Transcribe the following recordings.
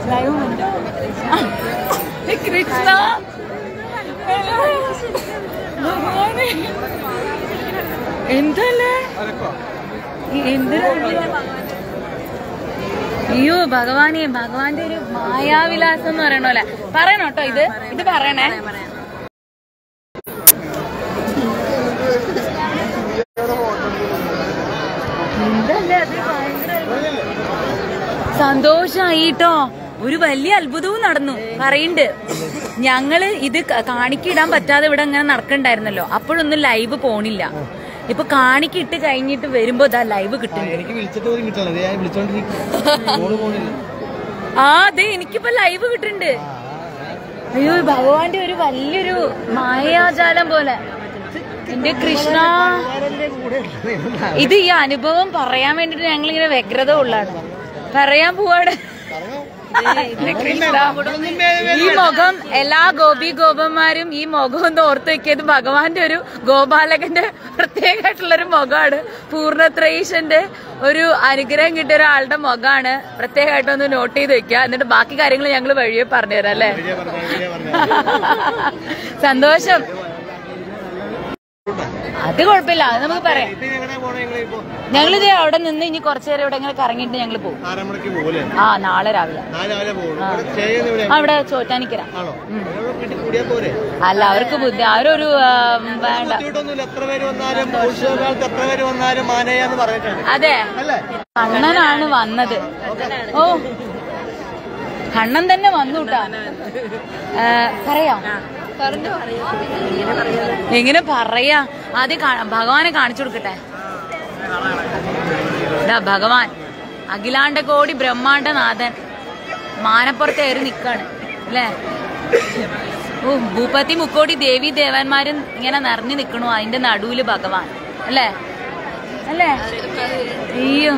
Live ഉണ്ട്. കൃഷ്ണ ഭഗവാനെ. എന്തല്ലേ എന്തിനാ അയ്യോ ഭഗവാനെ ഭഗവാന്റെ ഒരു മായാവിലാസം എന്ന് പറയണ പോലെ പറയണോ കേട്ടോ ഇത് ഇത് പറയണേ എന്തല്ലേ അത് ഭയങ്കര സന്തോഷായിട്ടോ ഒരു വലിയ അത്ഭുതവും നടന്നു പറയുന്നുണ്ട് ഞങ്ങള് ഇത് ക- കാണിക്കിടാൻ പറ്റാതെ ഇവിടെ ഇങ്ങനെ നടക്കണ്ടായിരുന്നല്ലോ അപ്പോഴൊന്നും ലൈവ് പോണില്ല ഇപ്പൊ കാണിക്കിട്ട് കഴിഞ്ഞിട്ട് വരുമ്പോ ഇതാ ലൈവ് കിട്ടുന്നു എനിക്ക് വിളിച്ചിട്ട് പോലും കിട്ടണല്ലോ ഞാൻ വിളിച്ചോണ്ടിരിക്കും ഫോണ് പോണില്ല ആ അതെ എനിക്കിപ്പോ ലൈവ് കിട്ടുന്നുണ്ട് അയ്യോ ഭഗവാന്റെ ഒരു വലിയൊരു മായാജാലം പോലെ എന്റെ കൃഷ്ണ ഇത് ഈ അനുഭവം പറയാൻ വേണ്ടിട്ട് ഞങ്ങൾ ഇങ്ങനെ വ്യഗ്രത ഉള്ളാണ് പറയാൻ പോവാണ് എന്റെ കൃഷ്ണ ഈ മുഖം എല്ലാ ഗോപി ഗോപന്മാരും ഈ മുഖം ഒന്ന് ഓർത്ത് വെക്കിയത് ഭഗവാന്റെ ഒരു ഗോപാലകന്റെ പ്രത്യേകമായിട്ടുള്ള ഒരു മുഖമാണ് പൂർണ്ണത്രയീശന്റെ ഒരു അനുഗ്രഹം കിട്ടിയ ഒരാളുടെ മുഖമാണ് പ്രത്യേകമായിട്ട് ഒന്ന് നോട്ട് ചെയ്ത് വെക്കുക എന്നിട്ട് ബാക്കി കാര്യങ്ങൾ ഞങ്ങൾ വഴിയെ പറഞ്ഞുതരാം അല്ലേ സന്തോഷം അത് കുഴപ്പമില്ല അത് നമുക്ക് പറയാം ഇപ്പൊ എങ്ങനെ പോണേ ഞങ്ങള് ഇപ്പൊ ഞങ്ങളിത് അവിടെ നിന്ന് ഇനി കുറച്ചു നേരം ഇവിടെ ഇങ്ങനെ കറങ്ങിയിട്ട് ഞങ്ങൾ പോകും ആറന്മുളക്ക് പോലെ ആ നാളെ രാവിലെ നാല് രാവിലെ പോകും ഇവിടെ സ്റ്റേ ചെയ്യുന്ന ഇവിടെ അവിടെ ചോറ്റാനിക്കര ആണോ ഇവിടെ വീട്ടിൽ കൂടിയാ പോരെ അല്ല അവർക്ക് ബുദ്ധി അവരൊരു ആ, വേണ്ട ബുദ്ധിമുട്ടൊന്നുമില്ല എത്ര പേര് വന്നാലും ഉത്സവകാലത്ത് എത്ര പേര് വന്നാലും മാനയാന്ന് പറഞ്ഞിട്ടുണ്ട് അതെ അല്ലേ കണ്ണനാണ് വന്നത് ഓ കണ്ണൻ തന്നെ വന്നു കേട്ടാ പറയാം എങ്ങനെ പറയാ ആദ്യം കാ- ഭഗവാനെ കാണിച്ചു കൊടുക്കട്ടെ ദാ ഭഗവാൻ അഖിലാണ്ട കോടി ബ്രഹ്മാണ്ട നാഥൻ മാനപ്പുറത്ത് ഏറി നിക്കാണ് അല്ലേ ഓ ഭൂപതി മുക്കോടി ദേവി ദേവന്മാരും ഇങ്ങനെ നിറഞ്ഞു നിക്കണു അതിന്റെ നടുവില് ഭഗവാൻ അല്ലേ അല്ലേ അയ്യോ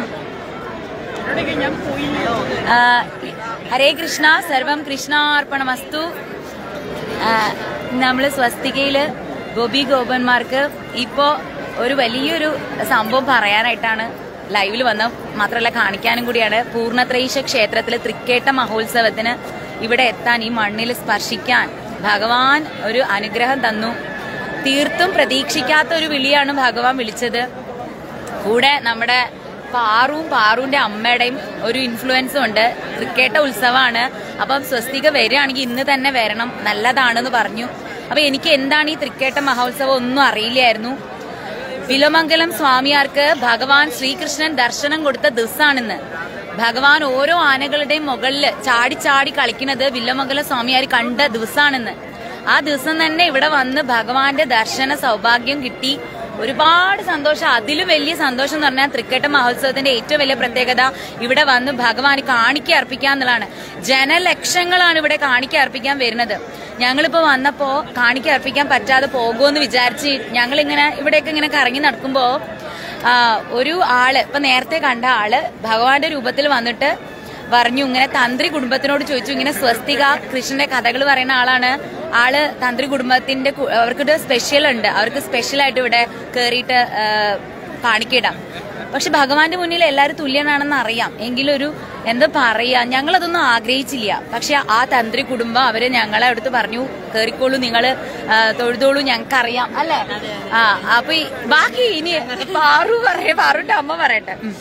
ആ, ഹരേ കൃഷ്ണ സർവം കൃഷ്ണാർപ്പണമസ്തു ആ, നമ്മള് സ്വസ്തികയില് ഗോപി ഗോപന്മാർക്ക് ഇപ്പോ ഒരു വലിയൊരു സംഭവം പറയാനായിട്ടാണ് ലൈവിൽ വന്ന മാത്രമല്ല കാണിക്കാനും കൂടിയാണ് പൂർണ്ണത്രയീശ ക്ഷേത്രത്തിലെ തൃക്കേട്ട മഹോത്സവത്തിന് ഇവിടെ എത്താൻ ഈ മണ്ണിൽ സ്പർശിക്കാൻ ഭഗവാൻ ഒരു അനുഗ്രഹം തന്നു തീർത്തും പ്രതീക്ഷിക്കാത്ത ഒരു വിളിയാണ് ഭഗവാൻ വിളിച്ചത് കൂടെ നമ്മുടെ പാറുവും പാറുവിന്റെ അമ്മയുടെയും ഒരു ഇൻഫ്ലുവൻസും ഉണ്ട് തൃക്കേട്ട ഉത്സവമാണ് അപ്പം സ്വസ്തിക വരികയാണെങ്കിൽ ഇന്ന് തന്നെ വരണം നല്ലതാണെന്ന് പറഞ്ഞു അപ്പൊ എനിക്ക് എന്താണ് ഈ തൃക്കേട്ട മഹോത്സവം ഒന്നും അറിയില്ലായിരുന്നു വിലമംഗലം സ്വാമിയാർക്ക് ഭഗവാൻ ശ്രീകൃഷ്ണൻ ദർശനം കൊടുത്ത ദിവസമാണിന്ന് ഭഗവാൻ ഓരോ ആനകളുടെയും മുകളില് ചാടി ചാടി കളിക്കുന്നത് വില്ലമംഗലം സ്വാമിയാർ കണ്ട ദിവസമാണിന്ന് ആ ദിവസം തന്നെ ഇവിടെ വന്ന് ഭഗവാന്റെ ദർശന സൗഭാഗ്യം കിട്ടി ഒരുപാട് സന്തോഷം അതിലും വലിയ സന്തോഷം എന്ന് പറഞ്ഞാൽ തൃക്കേട്ട മഹോത്സവത്തിന്റെ ഏറ്റവും വലിയ പ്രത്യേകത ഇവിടെ വന്ന് ഭഗവാൻ കാണിക്ക അർപ്പിക്കുക എന്നുള്ളതാണ് ജനലക്ഷങ്ങളാണ് ഇവിടെ കാണിക്ക അർപ്പിക്കാൻ വരുന്നത് ഞങ്ങളിപ്പോ വന്നപ്പോ കാണിക്ക അർപ്പിക്കാൻ പറ്റാതെ പോകുമെന്ന് വിചാരിച്ച് ഞങ്ങളിങ്ങനെ ഇവിടെയൊക്കെ ഇങ്ങനെ കറങ്ങി നടക്കുമ്പോ ആ, ഒരു ആള് ഇപ്പൊ നേരത്തെ കണ്ട ആള് ഭഗവാന്റെ രൂപത്തിൽ വന്നിട്ട് പറഞ്ഞു ഇങ്ങനെ തന്ത്രി കുടുംബത്തിനോട് ചോദിച്ചു ഇങ്ങനെ സ്വസ്തിക കൃഷ്ണന്റെ കഥകൾ പറയുന്ന ആളാണ് ആള് തന്ത്രി കുടുംബത്തിന്റെ കു- അവർക്കൊരു സ്പെഷ്യൽ ഉണ്ട് അവർക്ക് സ്പെഷ്യൽ ആയിട്ട് ഇവിടെ കേറിയിട്ട് കാണിക്കിടാം പക്ഷെ ഭഗവാന്റെ മുന്നിൽ എല്ലാവരും തുല്യനാണെന്ന് അറിയാം എങ്കിലും ഒരു എന്താ പറയാ ഞങ്ങളതൊന്നും ആഗ്രഹിച്ചില്ല പക്ഷെ ആ തന്ത്രി കുടുംബം അവര് ഞങ്ങളെ അടുത്ത് പറഞ്ഞു കേറിക്കോളൂ നിങ്ങള് ആ, തൊഴുതോളൂ ഞങ്ങൾക്ക് അറിയാം അല്ലേ ആ അപ്പൊ ഈ- ബാക്കി ഇനി പാറു പറയേ പാറുന്റെ അമ്മ പറയട്ടെ ഉം.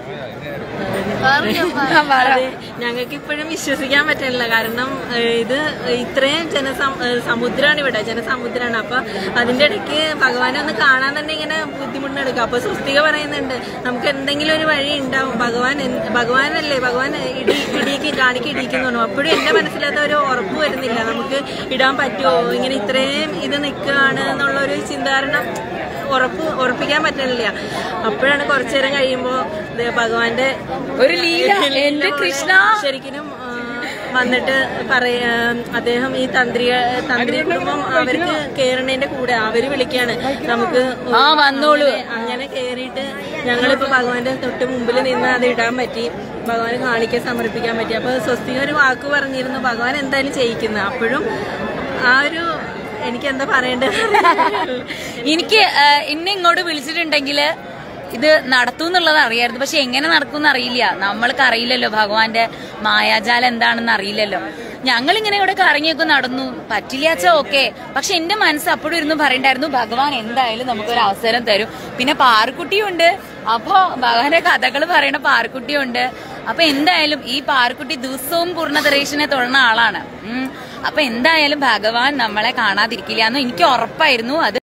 ആ, പറ. ഞങ്ങൾക്ക് ഇപ്പോഴും വിശ്വസിക്കാൻ പറ്റില്ല കാരണം ഏഹ്, ഇത് ഇത്രയും ജനസമുദ്രമാണ് ഇവിടെ ജനസമുദ്രമാണ് അപ്പൊ അതിന്റെ ഇടയ്ക്ക് ഭഗവാനെ ഒന്ന് കാണാൻ തന്നെ ഇങ്ങനെ ബുദ്ധിമുട്ടെടുക്കും അപ്പൊ സ്വസ്തിക പറയുന്നുണ്ട് നമുക്ക് എന്തെങ്കിലും ഒരു വഴി ഉണ്ടാവും ഭഗവാൻ എന്ത്- ഭഗവാനല്ലേ ഭഗവാൻ ഇടി ഇടിക്ക് കാണിക്ക് ഇടിക്കുന്നു അപ്പോഴും എന്റെ മനസ്സിലത് ഒരു ഉറപ്പ് വരുന്നില്ല നമുക്ക് ഇടാൻ പറ്റുമോ ഇങ്ങനെ ഇത്രയും ഇത് നിൽക്കുകയാണ് എന്നുള്ള ഒരു ചിന്താരണം ഉറപ്പ് ഉറപ്പിക്കാൻ പറ്റുന്നില്ല അപ്പോഴാണ് കുറച്ചു നേരം കഴിയുമ്പോ ദേ ഭഗവാന്റെ ഒരു ലീല എന്റെ കൃഷ്ണ ശരിക്കും ആ, വന്നിട്ട് പറയാ അദ്ദേഹം ഈ തന്ത്രി തന്ത്രി കുടുംബം അവർക്ക് കേറണേന്റെ കൂടെ അവര് വിളിക്കാണ് നമുക്ക് ആ, വന്നോളൂ. അങ്ങനെ- അങ്ങനെ കേറിയിട്ട് ഞങ്ങളിപ്പോ ഭഗവാന്റെ തൊട്ട് മുമ്പിൽ നിന്ന് അത് ഇടാൻ പറ്റി ഭഗവാന് കാണിക്കാൻ സമർപ്പിക്കാൻ പറ്റി അപ്പൊ സ്വസ്തിക ഒരു വാക്ക് പറഞ്ഞിരുന്നു ഭഗവാൻ എന്തായാലും ചെയ്യിക്കുന്നത് അപ്പോഴും ആ ഒരു എനിക്ക് എന്താ പറയേണ്ടത് എനിക്ക് ആ, ഇന്നെ ഇങ്ങോട്ട് വിളിച്ചിട്ടുണ്ടെങ്കിൽ ഇത് നടത്തും എന്നുള്ളത് അറിയായിരുന്നു പക്ഷെ എങ്ങനെ നടക്കും എന്ന് അറിയില്ല നമ്മൾക്ക് അറിയില്ലല്ലോ ഭഗവാന്റെ മായാജാലം എന്താണെന്ന് അറിയില്ലല്ലോ ഞങ്ങൾ ഇങ്ങനെ ഇവിടെ കറങ്ങിയൊക്കെ നടന്നു പറ്റില്ലാച്ച ഓക്കെ പക്ഷെ എന്റെ മനസ്സ് അപ്പോഴും ഇരുന്ന് പറയണ്ടായിരുന്നു ഭഗവാൻ എന്തായാലും നമുക്കൊരു അവസരം തരും പിന്നെ പാറുക്കുട്ടിയുണ്ട് അപ്പോ ഭഗവാന്റെ കഥകൾ പറയണ പാറുക്കുട്ടിയുണ്ട് അപ്പൊ എന്തായാലും ഈ പാറുക്കുട്ടി ദിവസവും പൂർണ്ണതരേശനെ തൊഴുന്ന ആളാണ് ഉം. അപ്പൊ എന്തായാലും ഭഗവാൻ നമ്മളെ കാണാതിരിക്കില്ല എന്ന് എനിക്ക് ഉറപ്പായിരുന്നു അത്